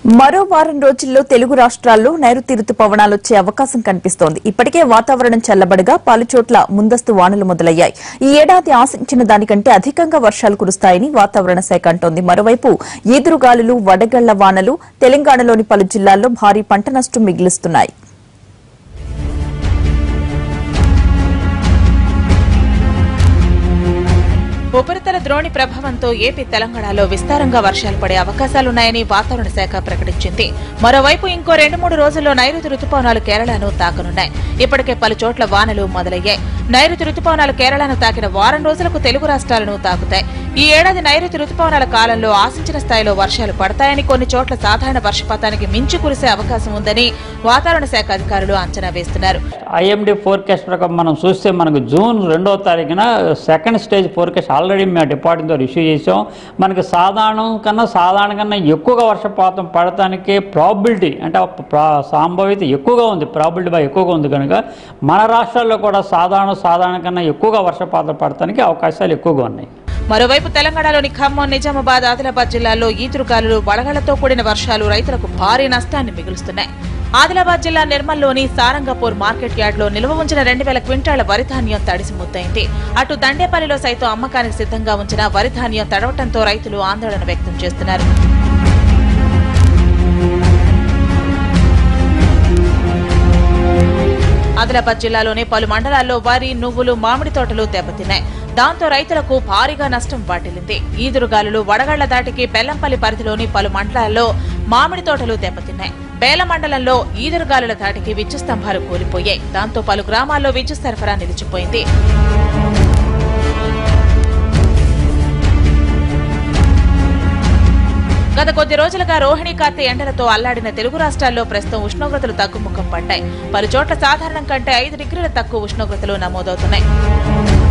మరో వారం రోజుల్లో తెలుగు రాష్ట్రాల్లో నైరుతి రుతుపవనాలు వచ్చే అవకాశం కనిపిస్తోంది ఇప్పటికే వాతావరణం చల్లబడగా పలుచోట్ల ముందస్తు వానలు మొదలయ్యాయి ఈ ఏడాది ఆశించిన దానికంటే అధికంగా వర్షాలు కురుస్తాయని వాతావరణ శాఖ అంటోంది మరోవైపు ఈదురుగాలులు వడగళ్ల వానలు తెలంగాణలోని పలు జిల్లాల్లో భారీ పంట నష్టం మిగిలిస్తున్నాయి ఉపరితల ద్రోణి ప్రభావంతో ఏపీ తెలంగాణలో విస్తారంగా వర్షాలు పడే అవకాశాలున్నాయని వాతావరణ శాఖ ప్రకటించింది మరోవైపు ఇంకో రెండు మూడు రోజుల్లో నైరుతి రుతుపవనాలు కేరళను తాకనున్నాయి ఇప్పటికే పలు చోట్ల వానలు మొదలయ్యాయి నైరుతి రుతుపవనాలు కేరళను తాకిన వారం రోజులకు తెలుగు రాష్ట్రాలను తాకుతాయి ఈ ఏడాది నైరుతి రుతుపవనాల కాలంలో ఆశించిన స్థాయిలో వర్షాలు పడతాయని కొన్ని చోట్ల సాధారణ వర్షపాతానికి మించి కురిసే అవకాశం ఉందని వాతావరణ శాఖ అధికారులు అంచనా వేస్తున్నారు ఐఎండి ఫోర్కాస్ట్ ప్రకారం మనం చూస్తే మనకు జూన్ రెండో తారీఖున సెకండ్ స్టేజ్ ఫోర్కాస్ట్ ఆల్రెడీ మేము డిపార్ట్మెంట్ ద్వారా ఇష్యూ చేసాం మనకి సాధారణం కన్నా సాధారణ కన్నా ఎక్కువగా వర్షపాతం పడటానికి ప్రాబిలిటీ అంటే ప్రా- సంభావ్యత ఎక్కువగా ఉంది ప్రాబిలిటీ బాగా ఎక్కువగా ఉంది కనుక మన రాష్ట్రాల్లో కూడా సాధారణ సాధారణ కన్నా ఎక్కువగా వర్షపాతం పడటానికి అవకాశాలు ఎక్కువగా ఉన్నాయి మరోవైపు తెలంగాణలోని ఖమ్మం నిజామాబాద్ ఆదిలాబాద్ జిల్లాల్లో ఈదురుగాలులు వడగళ్లతో కూడిన వర్షాలు రైతులకు భారీ నష్టాన్ని మిగులుస్తున్నాయి ఆదిలాబాద్ జిల్లా నిర్మల్లోని సారంగపూర్ మార్కెట్ యార్డ్లో నిల్వ ఉంచిన రెండు వేల క్వింటాళ్ల వరి ధాన్యం తడిసి ముద్దయింది అటు దండేపల్లిలో సైతం అమ్మకానికి సిద్ధంగా ఉంచిన వరి ధాన్యం తడవటంతో రైతులు ఆందోళన వ్యక్తం చేస్తున్నారు ఆదిలాబాద్ జిల్లాలోని పలు మండలాల్లో వరి నువ్వులు మామిడి తోటలు దెబ్బతిన్నాయి దాంతో రైతులకు భారీగా నష్టం వాటిల్లింది ఈదురుగాలులు వడగళ్ల దాటికి బెల్లంపల్లి పరిధిలోని పలు మండలాల్లో మామిడి తోటలు దెబ్బతిన్నాయి బేల మండలంలో ఈదురుగాలుల దాటికి విద్యుత్ స్తంభాలు కూలిపోయాయి దాంతో పలు గ్రామాల్లో విద్యుత్ సరఫరా నిలిచిపోయింది గత కొద్ది రోజులుగా రోహిణి కార్తె ఎండలతో అల్లాడిన తెలుగు రాష్ట్రాల్లో ప్రస్తుతం ఉష్ణోగ్రతలు తగ్గుముఖం పడ్డాయి పలు చోట్ల సాధారణం కంటే ఐదు డిగ్రీల తక్కువ ఉష్ణోగ్రతలు నమోదవుతున్నాయి